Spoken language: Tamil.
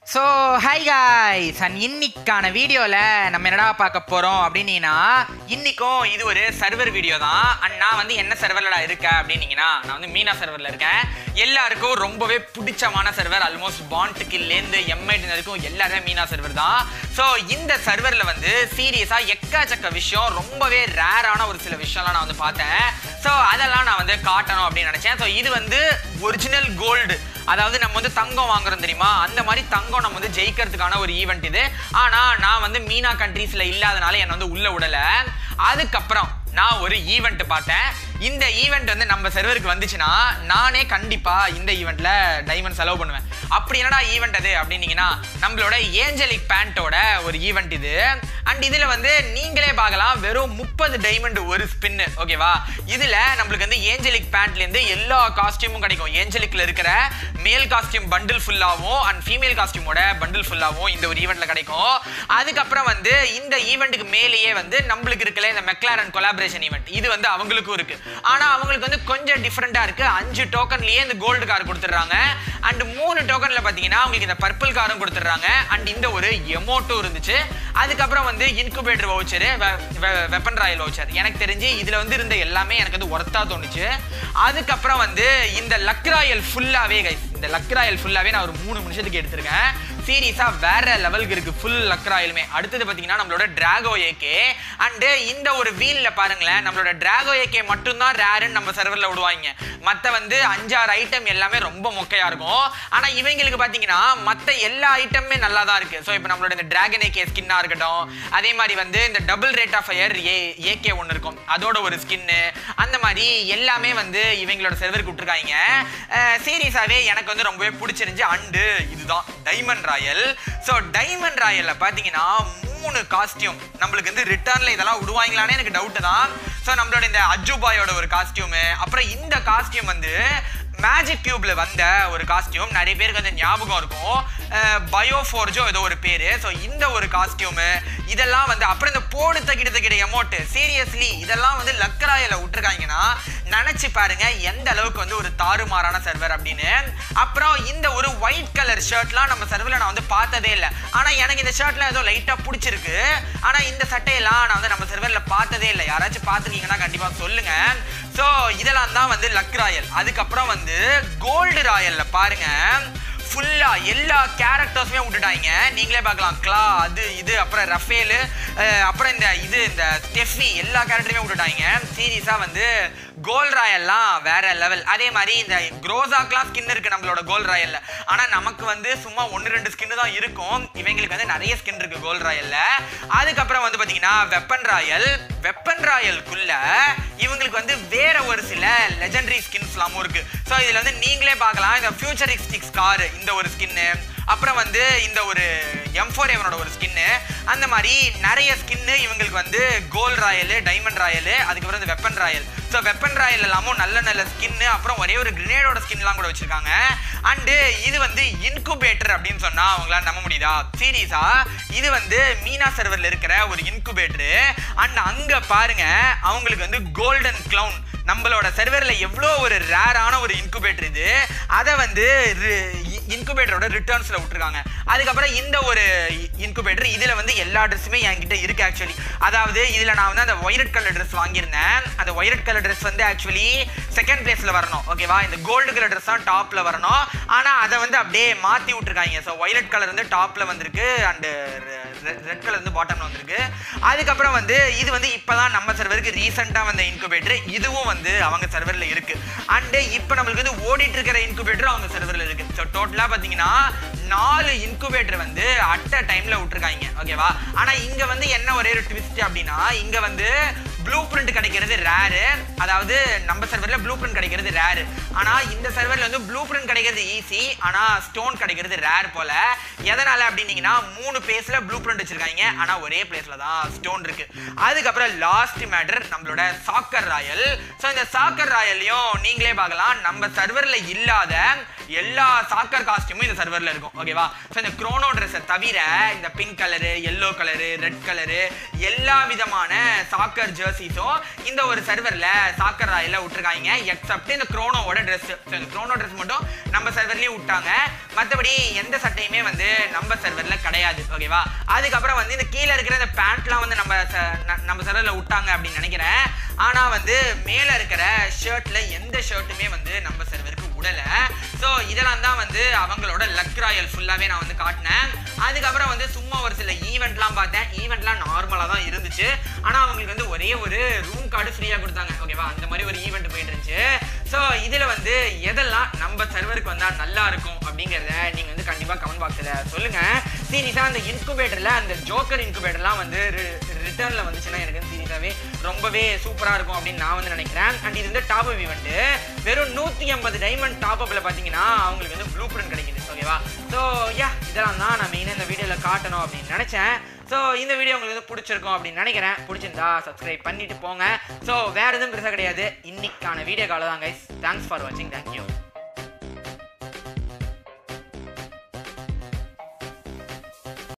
ஸோ ஹாய் காய்ஸ் அண்ட் இன்னைக்கான வீடியோவில் நம்ம என்னடா பார்க்க போகிறோம் அப்படின்னீங்கன்னா இன்னைக்கும் இது ஒரு சர்வர் வீடியோ தான் அண்ட் நான் வந்து என்ன சர்வரில் இருக்கேன் அப்படின்னீங்கன்னா நான் வந்து மீனா சர்வரில் இருக்கேன் எல்லாருக்கும் ரொம்பவே பிடிச்சமான சர்வர் ஆல்மோஸ்ட் பாண்ட்டுக்கில்லேருந்து எம்ஐடி வரைக்கும் எல்லாருமே மீனா சர்வர் தான் ஸோ இந்த சர்வரில் வந்து சீரியஸாக எக்கச்சக்க விஷயம் ரொம்பவே ரேரான ஒரு சில விஷயம்லாம் நான் வந்து பார்த்தேன் ஸோ அதெல்லாம் நான் வந்து காட்டணும் அப்படின்னு நினச்சேன் ஸோ இது வந்து ஒரிஜினல் கோல்டு அதாவது நம்ம வந்து தங்கம் வாங்குறோம் தெரியுமா அந்த மாதிரி தங்கம் நம்ம வந்து ஜெயிக்கிறதுக்கான ஒரு ஈவெண்ட் இது ஆனா நான் வந்து மீனா கண்ட்ரீஸ்ல இல்லாதனால என்னை வந்து உள்ள விடல அதுக்கப்புறம் நான் ஒரு ஈவெண்ட் பார்த்தேன் இந்த ஈவெண்ட் வந்து நம்ம சர்வருக்கு வந்துச்சுன்னா நானே கண்டிப்பா இந்த ஈவெண்ட்ல டைமண்ட் செலவு பண்ணுவேன் அப்படி என்னடா ஈவெண்ட் அது அப்படின்னீங்கன்னா நம்மளோட ஏஞ்சலிக் பேண்டோட ஒரு ஈவெண்ட் இது அண்ட் இதுல வந்து நீங்களே பார்க்கலாம் வெறும் முப்பது டைமண்ட் ஒரு ஸ்பின்னு ஓகேவா இதுல நம்மளுக்கு வந்து ஏஞ்சலிக் பேண்ட்ல இருந்து எல்லா காஸ்டியூமும் கிடைக்கும் ஏஞ்சலிக்ல இருக்கிற மேல் காஸ்டியூம் பண்டில் ஃபுல்லாவும் அண்ட் ஃபீமேல் காஸ்டியூமோட பண்டில் ஃபுல்லாவும் இந்த ஒரு ஈவெண்ட்ல கிடைக்கும் அதுக்கப்புறம் வந்து இந்த ஈவெண்ட்டுக்கு மேலேயே வந்து நம்மளுக்கு இருக்கல இந்த மெக்லாரன் கொலாபரேஷன் ஈவெண்ட் இது வந்து அவங்களுக்கும் இருக்கு ஆனா அவங்களுக்கு வந்து கொஞ்சம் டிஃப்ரெண்டா இருக்கு அஞ்சு டோக்கன்லயே இந்த கோல்டு கார் கொடுத்துட்றாங்க அண்ட் மூணு டோக்கன்ல பாத்தீங்கன்னா அவங்களுக்கு இந்த பர்பிள் காரும் கொடுத்துட்றாங்க அண்ட் இந்த ஒரு எமோட்டும் இருந்துச்சு அதுக்கப்புறம் வந்து incubator voucher weapon royal voucher எனக்கு தெரிஞ்சு இதுல வந்து இருந்த எல்லாமே எனக்கு வந்து ஒர்த்தா தோணுச்சு அதுக்கப்புறம் வந்து இந்த லக் ராயல் ஃபுல்லாவே கைஸ் இந்த லக் ராயல் ஃபுல்லாவே நான் ஒரு மூணு நிமிஷத்துக்கு எடுத்திருக்கேன் சீரியஸா வேற லெவலுக்கு இருக்கு ஃபுல் லக் ராயலுமே அடுத்தது பாத்தீங்கன்னா நம்மளோட டிராகோ ஏகே அண்ட் இந்த ஒரு வீல்ல பாருங்களேன் நம்மளோட டிராகோ ஏகே மட்டும்தான் ரேருன்னு நம்ம சர்வர்ல விடுவாங்க மத்த வந்து அஞ்சாறு ஐட்டம் எல்லாமே ரொம்ப மொக்கையா இருக்கும் ஆனா இவங்களுக்கு பாத்தீங்கன்னா மத்த எல்லா ஐட்டமுமே நல்லா தான் இருக்கு ஸோ இப்போ நம்மளோட இந்த டிராகன் ஏகே ஸ்கின்னா இருக்கட்டும் அதே மாதிரி வந்து இந்த double rate of fire A AK ஒன்று இருக்கும் அதோட ஒரு ஸ்கின்னு அந்த மாதிரி எல்லாமே வந்து இவங்களோட சர்வருக்கு விட்டுருக்காங்க சீரியஸாவே எனக்கு வந்து ரொம்பவே பிடிச்சிருந்துச்சு அண்டு இதுதான் டைமண்ட் ராயல் ஸோ டைமண்ட் ராயல்ல பார்த்தீங்கன்னா மூணு காஸ்டியூம் நம்மளுக்கு வந்து ரிட்டர்ன்ல இதெல்லாம் விடுவாங்களானே எனக்கு டவுட் தான் ஸோ நம்மளோட இந்த அஜுபாயோட ஒரு காஸ்டியூமு அப்புறம் இந்த காஸ்டியூம் வந்து மேஜிக் கியூப்ல வந்த ஒரு காஸ்டியூம் நிறைய பேருக்கு வந்து ஞாபகம் இருக்கும் பயோ ஃபோர்ஜோ ஏதோ ஒரு பேரு ஸோ இந்த ஒரு காஸ்டியூமு இதெல்லாம் வந்து அப்புறம் இந்த போடு தகிட தகிட எமௌண்ட் சீரியஸ்லி இதெல்லாம் வந்து லக்கராயில விட்டுருக்காங்கன்னா நினைச்சு பாருங்க எந்த அளவுக்கு வந்து ஒரு தாறுமாறான சர்வர் அப்படின்னு அப்புறம் இந்த ஒரு ஒயிட் கலர் ஷர்ட்லாம் நம்ம சர்வரில் நான் வந்து பார்த்ததே இல்லை ஆனால் எனக்கு இந்த ஷர்ட்லாம் ஏதோ லைட்டாக பிடிச்சிருக்கு ஆனால் இந்த சட்டையெல்லாம் நான் வந்து நம்ம சர்வரில் பார்த்ததே இல்லை யாராச்சும் பார்த்துருக்கீங்கன்னா கண்டிப்பாக சொல்லுங்க ஸோ இதெல்லாம் தான் வந்து லக் ராயல் அதுக்கப்புறம் வந்து கோல்டு ராயல்ல பாருங்க ஃபுல்லா எல்லா கேரக்டர்ஸுமே விட்டுட்டாங்க நீங்களே பார்க்கலாம் கிளா அது இது அப்புறம் ரஃபேலு அப்புறம் இந்த இது இந்த ஸ்டெஃபி எல்லா கேரக்டருமே விட்டுட்டாங்க சீரியஸா வந்து கோல் ராயல்லாம் வேற லெவல் அதே மாதிரி இந்த குரோசாக்லாம் ஸ்கின் இருக்கு நம்மளோட கோல் ராயல்ல ஆனா நமக்கு வந்து சும்மா ஒன்று ரெண்டு ஸ்கின் தான் இருக்கும் இவங்களுக்கு வந்து நிறைய ஸ்கின் இருக்கு கோல் ராயல்ல அதுக்கப்புறம் வந்து பாத்தீங்கன்னா வெப்பன் ராயல் வெப்பன் ராயலுக்குள்ள இவங்களுக்கு வந்து வேற ஒரு சில லெஜெண்டரி ஸ்கின்ஸ்லாமும் இருக்கு ஸோ இதுல வந்து நீங்களே பார்க்கலாம் இந்த ஃபியூச்சரிஸ்டிக்ஸ் கார் இந்த ஒரு ஸ்கின்னு அப்புறம் வந்து இந்த ஒரு எம் ஃபோர் எவனோட ஒரு ஸ்கின்னு அந்த மாதிரி நிறைய ஸ்கின்னு இவங்களுக்கு வந்து கோல்ட் ராயலு டைமண்ட் ராயலு அதுக்கப்புறம் இந்த weapon royal so weapon royal எல்லாமும் நல்ல நல்ல ஸ்கின்னு அப்புறம் ஒரே ஒரு கிரினேடோட ஸ்கின்லாம் கூட வச்சிருக்காங்க அண்டு இது வந்து இன்குபேட்டர் அப்படின்னு சொன்னா அவங்களால நம்ப முடியுதா சீரியஸா இது வந்து மீனா சர்வர்ல இருக்கிற ஒரு இன்குபேட்டரு அண்ட் அங்க பாருங்க அவங்களுக்கு வந்து கோல்டன் கிளவுன் நம்மளோட சர்வர்ல எவ்வளோ ஒரு ரேரான ஒரு இன்குபேட்டர் இது அதை வந்து இன்குபேட்டரோட ரிட்டர்ன்ஸ்ல விட்டுருக்காங்க அதுக்கப்புறம் இந்த ஒரு இன்குபேட்டர் இதுல வந்து எல்லா ட்ரெஸ்ஸுமே என்கிட்ட இருக்கு ஆக்சுவலி அதாவது இதுல நான் வந்து அந்த ஒயலட் கலர் ட்ரெஸ் வாங்கியிருந்தேன் அந்த ஒயலட் கலர் ட்ரெஸ் வந்து ஆக்சுவலி செகண்ட் பிளேஸ்ல வரணும் ஓகேவா இந்த கோல்டு கலர் ட்ரெஸ் தான் டாப்ல வரணும் ஆனா அதை வந்து அப்படியே மாத்தி விட்டுருக்காங்க ஸோ ஒயலட் கலர் வந்து டாப்ல வந்திருக்கு அண்ட் ரெட் கலர் வந்து பாட்டம்ல வந்திருக்கு அதுக்கப்புறம் வந்து இது வந்து இப்பதான் நம்ம சர்வருக்கு ரீசெண்டா வந்த இன்குபேட்டர் இதுவும் வந்து அவங்க சர்வர்ல இருக்கு அண்ட் இப்போ நம்மளுக்கு வந்து ஓடிட்டு இருக்கிற இன்குபேட்டர் அவங்க சர்வர்ல இருக்கு ஸோ டோட்டலா பாத்தீங்கன்னா நாலு இன்குபேட்டர் வந்து அட் அ டைம்ல விட்டுருக்காங்க ஓகேவா ஆனா இங்க வந்து என்ன ஒரே ஒரு ட்விஸ்ட் அப்படின்னா இங்க வந்து ப்ளூ பிரிண்ட் கிடைக்கிறது ரேரு அதாவது நம்ம சர்வர்ல ப்ளூ பிரிண்ட் கிடைக்கிறது ரேரு ஆனா இந்த சர்வர்ல வந்து ப்ளூ பிரிண்ட் கிடைக்கிறது ஈஸி ஆனா ஸ்டோன் கிடைக்கிறது ரேர் போல எதனால அப்படின்னீங்கன்னா மூணு பேஸ்ல ப்ளூ பிரிண்ட் வச்சிருக்காங்க ஆனா ஒரே பிளேஸ்ல தான் ஸ்டோன் இருக்கு அதுக்கப்புறம் லாஸ்ட் மேட்டர் நம்மளோட சாக்கர் ராயல் ஸோ இந்த சாக்கர் ராயல்லையும் நீங்களே பார்க்கலாம் நம்ம சர்வர்ல இல்லாத எல்லா சாக்கர் காஸ்டியூமும் இந்த சர்வர்ல இருக்கும் ஓகேவா ஸோ இந்த குரோனோ ட்ரெஸ்ஸை தவிர இந்த pink colour yellow colour red colour எல்லா விதமான சாக்கர் ஜெர்சிஸும் இந்த ஒரு சர்வர்ல சாக்கர் ராயில விட்டுருக்காங்க எக்ஸப்ட் இந்த குரோனோவோட ட்ரெஸ் இந்த குரோனோ ட்ரெஸ் மட்டும் நம்ம சர்வர்லயும் விட்டாங்க மற்றபடி எந்த சட்டையுமே வந்து நம்ம சர்வரில் கிடையாது ஓகேவா அதுக்கப்புறம் வந்து இந்த கீழே இருக்கிற இந்த பேண்ட்லாம் வந்து நம்ம ச- ந- நம்ம சர்வரில் விட்டாங்க அப்படின்னு நினைக்கிறேன் ஆனால் வந்து மேலே இருக்கிற ஷர்ட்டில் எந்த ஷர்ட்டுமே வந்து நம்ம சர்வருக்கு விடலை ஸோ இதெல்லாம் தான் வந்து அவங்களோட லக் ராயல் ஃபுல்லாகவே நான் வந்து காட்டினேன் அதுக்கப்புறம் வந்து சும்மா ஒரு சில ஈவெண்ட்லாம் பார்த்தேன் ஈவெண்ட்லாம் நார்மலாக தான் இருந்துச்சு ஆனால் அவங்களுக்கு வந்து ஒரே ஒரு ரூம் கார்டு ஃப்ரீயாக கொடுத்தாங்க ஓகேவா அந்த மாதிரி ஒரு ஈவெண்ட் போயிட்டு இருந்துச்சு ஸோ இதில் வந்து எதெல்லாம் நம்ம சர்வருக்கு வந்தால் நல்லா இருக்கும் அப்படிங்கிறத நீங்கள் வந்து கண்டிப்பாக கமெண்ட் பாக்ஸில் சொல்லுங்கள் சீரியஸாக அந்த இன்குபேட்டரில் அந்த ஜோக்கர் இன்குபேட்டர்லாம் வந்து ரிட்டர்னில் வந்துச்சுன்னா எனக்கு சீரியஸாகவே ரொம்பவே சூப்பராக இருக்கும் அப்படின்னு நான் வந்து நினைக்கிறேன் அண்ட் இது வந்து டாப் அப் ஈவெண்ட்டு வெறும் நூற்றி ஐம்பது டைமண்ட் டாப் அப்பில் பார்த்தீங்கன்னா அவங்களுக்கு வந்து ப்ளூ பிரிண்ட் கிடைக்குது ஓகேவா ஸோ யா இதெல்லாம் தான் நான் மெயினாக இந்த வீடியோவில் காட்டணும் அப்படின்னு நினச்சேன் ஸோ இந்த வீடியோ உங்களுக்கு வந்து பிடிச்சிருக்கும் அப்படின்னு நினைக்கிறேன் பிடிச்சிருந்தா சப்ஸ்கிரைப் பண்ணிட்டு போங்க ஸோ வேறு எதுவும் பெருசாக கிடையாது இன்னைக்கான வீடியோ கால தான் கைஸ் தேங்க்ஸ் ஃபார் வாட்சிங் தேங்க்யூ